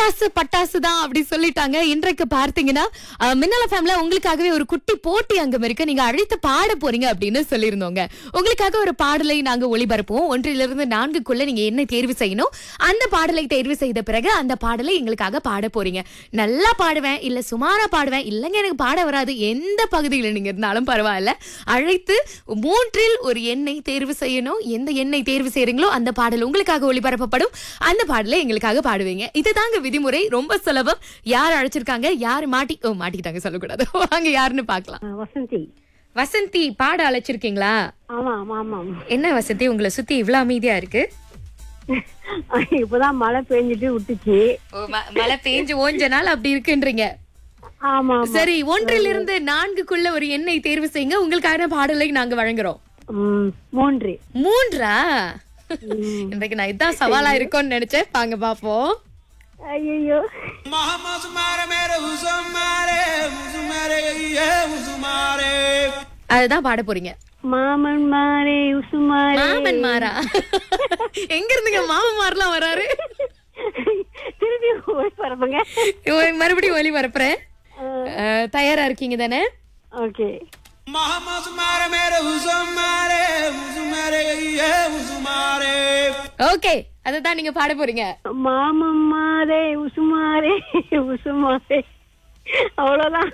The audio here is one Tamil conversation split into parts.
பட்டாசு பட்டாசு தான் அப்படி சொல்லிட்டாங்க இன்றைக்கு பார்த்தீங்கன்னா அஹ், மின்னல ஃபேம்ல உங்களுக்காகவே ஒரு குட்டி போட்டி அங்கம் இருக்கு நீங்க அழைத்து பாட போறீங்க அப்படின்னு சொல்லியிருந்தோங்க உங்களுக்காக ஒரு பாடலை நாங்க ஒளிபரப்புவோம் ஒன்றிலிருந்து நான்குக்குள்ள நீங்க என்ன தேர்வு செய்யணும் அந்த பாடலை தேர்வு செய்த பிறகு அந்த பாடலை எங்களுக்காக பாட போறீங்க நல்லா பாடுவேன் இல்ல சுமாரா பாடுவேன் இல்லைங்க எனக்கு பாட வராது எந்த பகுதியில் நீங்க இருந்தாலும் பரவாயில்ல அழைத்து மூன்றில் ஒரு எண்ணை தேர்வு செய்யணும் எந்த எண்ணை தேர்வு செய்யறீங்களோ அந்த பாடல் உங்களுக்காக ஒளிபரப்பப்படும் அந்த பாடலை எங்களுக்காக பாடுவீங்க இதுதாங்க விதிமுறை ரொம்ப சுலபம் யார் அழைச்சிருக்காங்க யார் மாட்டி ஓ மாட்டிக்கிட்டாங்க சொல்லக்கூடாது வாங்க யாருன்னு பார்க்கலாம் ஆ, வசந்தி வசந்தி பாட அழைச்சிருக்கீங்களா ஆமா ஆமா ஆமா ஆமா. என்ன வசந்தி உங்களை சுத்தி இவ்வளவு அமைதியா இருக்கு இப்பதான் மழை பெஞ்சிட்டு விட்டுச்சு ஓ, ம- மழை பேஞ்சு ஓஞ்ச நாள் அப்படி இருக்குன்றீங்க ஆமா ஆமா சரி ஒன்றிலிருந்து நான்குக்குள்ள ஒரு எண்ணை தேர்வு செய்யுங்க உங்களுக்கான பாடலை நாங்க வழங்குறோம் ம், மூன்று மூன்றா இன்றைக்கு நான் இதான் சவாலா இருக்கும்னு நினைச்சேன் வாங்க பாப்போம் ஐயோ Mahama Sumare Mere Usumare Usumare yeah Usumare அதுதான் பாட போறீங்க மாமன் மாரே உசுமாரே மாமன் மாறா எங்க இருந்துங்க மாமன் மாறலாம் வராரு திருப்பி போய் பரப்புங்க இவ- மறுபடியும் ஒலி பரப்புறேன் அஹ், தயாரா இருக்கீங்க தானே okay Mahama Sumare Mere Usumare Usumare yeah Usumare okay அதுதான் நீங்க பாட போறீங்க மாமன் மாரே உசுமாரே உசுமாரே அவ்வளவுதான்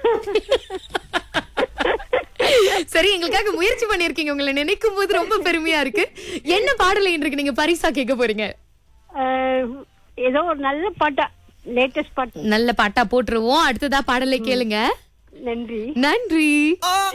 சரி எங்களுக்காக முயற்சி பண்ணிருக்கீங்க உங்களை நினைக்கும் போது ரொம்ப பெருமையா இருக்கு என்ன பாடலை இன்றைக்கு நீங்க பரிசா கேட்க போறீங்க அஹ், ஏதோ ஒரு நல்ல பாட்டா லேட்டஸ்ட் பாட்டு நல்ல பாட்டா போட்டுருவோம் அடுத்ததா பாடலை கேளுங்க நன்றி நன்றி Oh